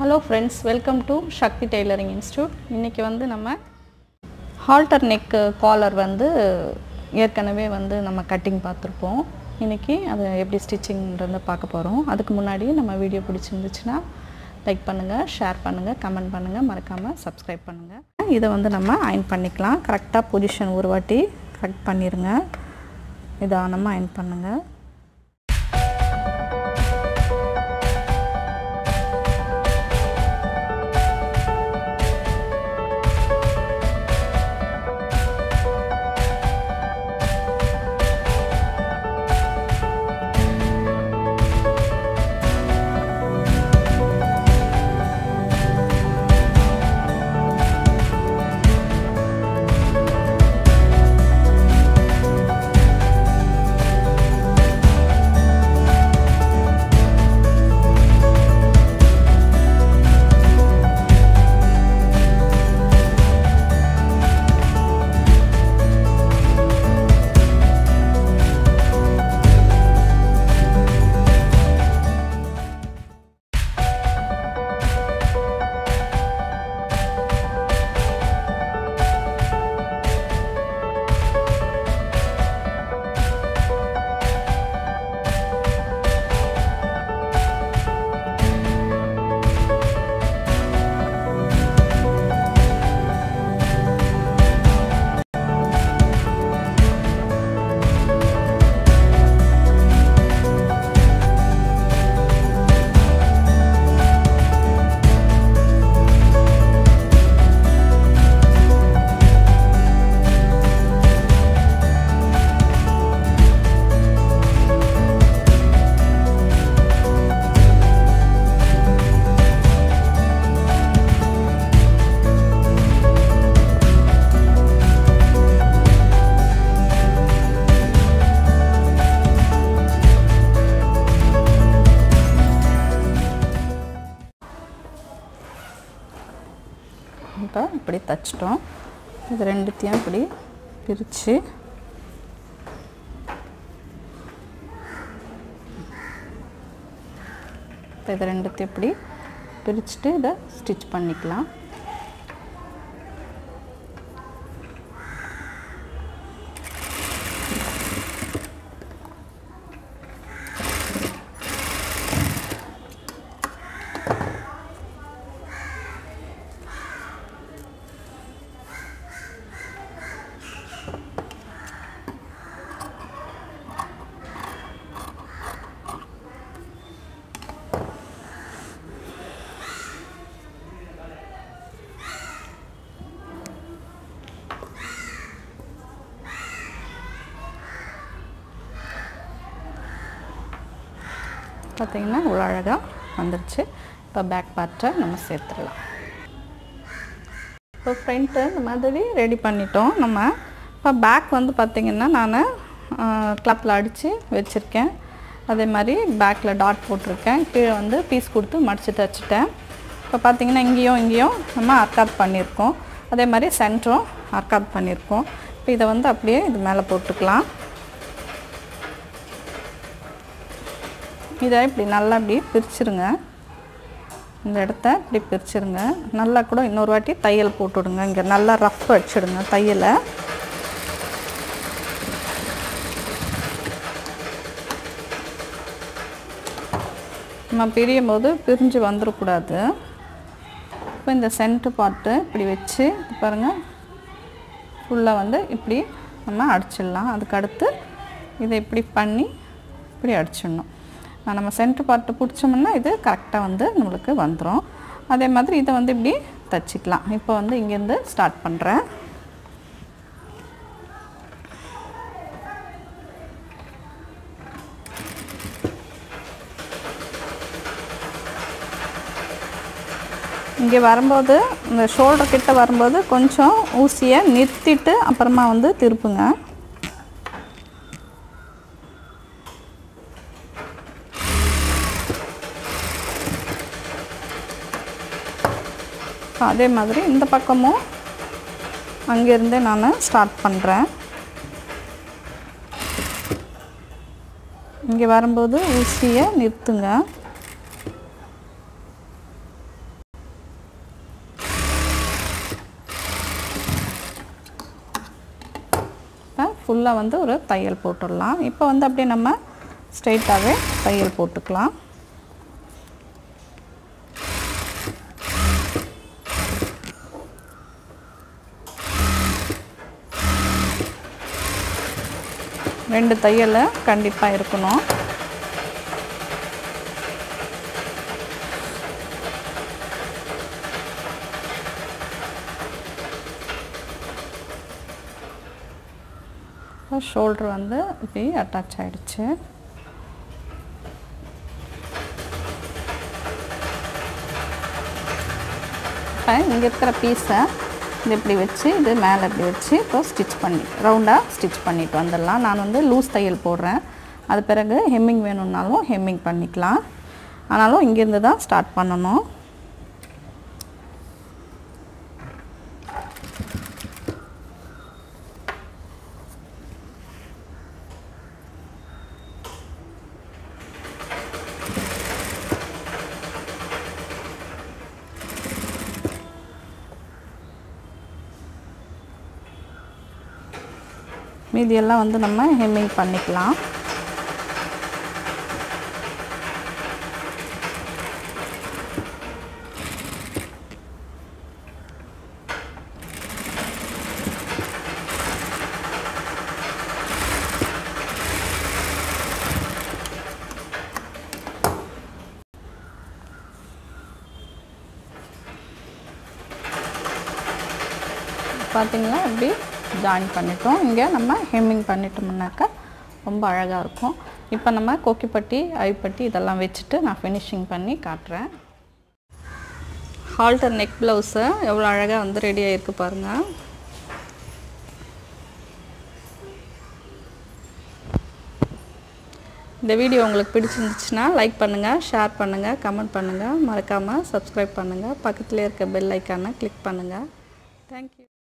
hello friends welcome to Sakthi tailoring institute இன்றைக்கி வந்து நம்ம ஹால்டர் நெக் காலர் வந்து ஏற்கனவே வந்து நம்ம கட்டிங் பார்த்துருப்போம் இன்றைக்கி அதை எப்படி ஸ்டிச்சிங்கிறத பார்க்க போகிறோம் அதுக்கு முன்னாடி நம்ம வீடியோ பிடிச்சிருந்துச்சுன்னா லைக் பண்ணுங்கள் ஷேர் பண்ணுங்கள் கமெண்ட் பண்ணுங்கள் மறக்காமல் சப்ஸ்கிரைப் பண்ணுங்கள் இதை வந்து நம்ம அயன் பண்ணிக்கலாம் கரெக்டாக பொசிஷன் ஒரு வாட்டி கரெக்ட் பண்ணிடுங்க நிதானமாக அயன் பண்ணுங்கள் இப்போ இப்படி தைச்சிட்டோம் இது ரெண்டுத்தையும் இப்படி பிரித்து இப்போ இது ரெண்டுத்தையும் இப்படி பிரிச்சுட்டு இதை ஸ்டிச் பண்ணிக்கலாம் பார்த்திங்கன்னா இவ்வளோ அழகாக வந்துருச்சு இப்போ பேக் பார்ட்டை நம்ம சேர்த்துடலாம் இப்போ ஃப்ரண்ட்டு இந்த மாதிரி ரெடி பண்ணிட்டோம் நம்ம இப்போ பேக் வந்து பார்த்திங்கன்னா நான் கிளப்பில் அடித்து வச்சுருக்கேன் அதே மாதிரி பேக்கில் டாட் போட்டிருக்கேன் கீழே வந்து பீஸ் கொடுத்து மடித்து தைச்சிட்டேன் இப்போ பார்த்திங்கன்னா இங்கேயும் இங்கேயும் நம்ம அர்க்காத் பண்ணியிருக்கோம் அதே மாதிரி சென்டரும் அர்க்காத் பண்ணியிருக்கோம் இப்போ இதை வந்து அப்படியே இது மேலே போட்டுக்கலாம் இதை இப்படி நல்லா இப்படி பிரிச்சுருங்க இந்த இடத்த இப்படி பிரிச்சுருங்க நல்லா கூட இன்னொரு வாட்டி தையல் போட்டுவிடுங்க இங்கே நல்லா ரஃப் வச்சுடுங்க தையலை நம்ம பிரியும் போது பிரிஞ்சு வந்துடக்கூடாது இப்போ இந்த சென்ட்ரு பார்ட்டு இப்படி வச்சு பாருங்கள் ஃபுல்லாக வந்து இப்படி நம்ம அடிச்சிடலாம் அதுக்கு அடுத்து இதை இப்படி பண்ணி இப்படி அடிச்சிடணும் நம்ம சென்ட்ரு பார்ட்டு பிடிச்சோம்னா இது கரெக்டாக வந்து நம்மளுக்கு வந்துடும் அதே மாதிரி இதை வந்து இப்படி தைச்சிக்கலாம் இப்போ வந்து இங்கேருந்து ஸ்டார்ட் பண்ணுறேன் இங்கே வரும்போது இந்த ஷோல்டர் கிட்ட வரும்போது கொஞ்சம் ஊசியை நிறுத்திட்டு அப்புறமா வந்து திருப்புங்க அதே மாதிரி இந்த பக்கமும் அங்கேருந்தே நான் ஸ்டார்ட் பண்ணுறேன் இங்கே வரும்போது ஊசியை நிறுத்துங்க ஃபுல்லாக வந்து ஒரு தையல் போட்டுடலாம் இப்போ வந்து அப்படியே நம்ம ஸ்ட்ரைட்டாகவே தையல் போட்டுக்கலாம் ரெண்டு தையல் கண்டிப்பாக இருக்கணும் ஷோல்ட்ரு வந்து இப்படி அட்டாச் ஆகிடுச்சு இப்போ இங்கே இருக்கிற பீஸை இது இப்படி வச்சு இது மேலே இப்படி வச்சு இப்போ ஸ்டிச் பண்ணி ரவுண்டாக ஸ்டிச் பண்ணிட்டு வந்துடலாம் நான் வந்து லூஸ் தையல் போடுறேன் அது பிறகு ஹெம்மிங் வேணும்னாலும் ஹெம்மிங் பண்ணிக்கலாம் ஆனாலும் இங்கேருந்து தான் ஸ்டார்ட் பண்ணணும் மீதியெல்லாம் வந்து நம்ம ஹெம்மிங் பண்ணிக்கலாம் பார்த்தீங்களா இப்படி ஜாயின் பண்ணிட்டோம் இங்கே நம்ம ஹெம்மிங் பண்ணிட்டோம்னாக்கா ரொம்ப அழகாக இருக்கும் இப்போ நம்ம கொக்கிப்பட்டி ஐப்பட்டி இதெல்லாம் வச்சுட்டு நான் ஃபினிஷிங் பண்ணி காட்டுறேன் ஹால்டர் நெக் ப்ளவுஸை எவ்வளோ அழகாக வந்து ரெடி ஆகிருக்கு பாருங்கள் இந்த வீடியோ உங்களுக்கு பிடிச்சிருந்துச்சுன்னா லைக் பண்ணுங்கள் ஷேர் பண்ணுங்கள் கமெண்ட் பண்ணுங்கள் மறக்காமல் சப்ஸ்கிரைப் பண்ணுங்கள் பக்கத்தில் இருக்க பெல் ஐக்கானை கிளிக் பண்ணுங்கள் தேங்க்யூ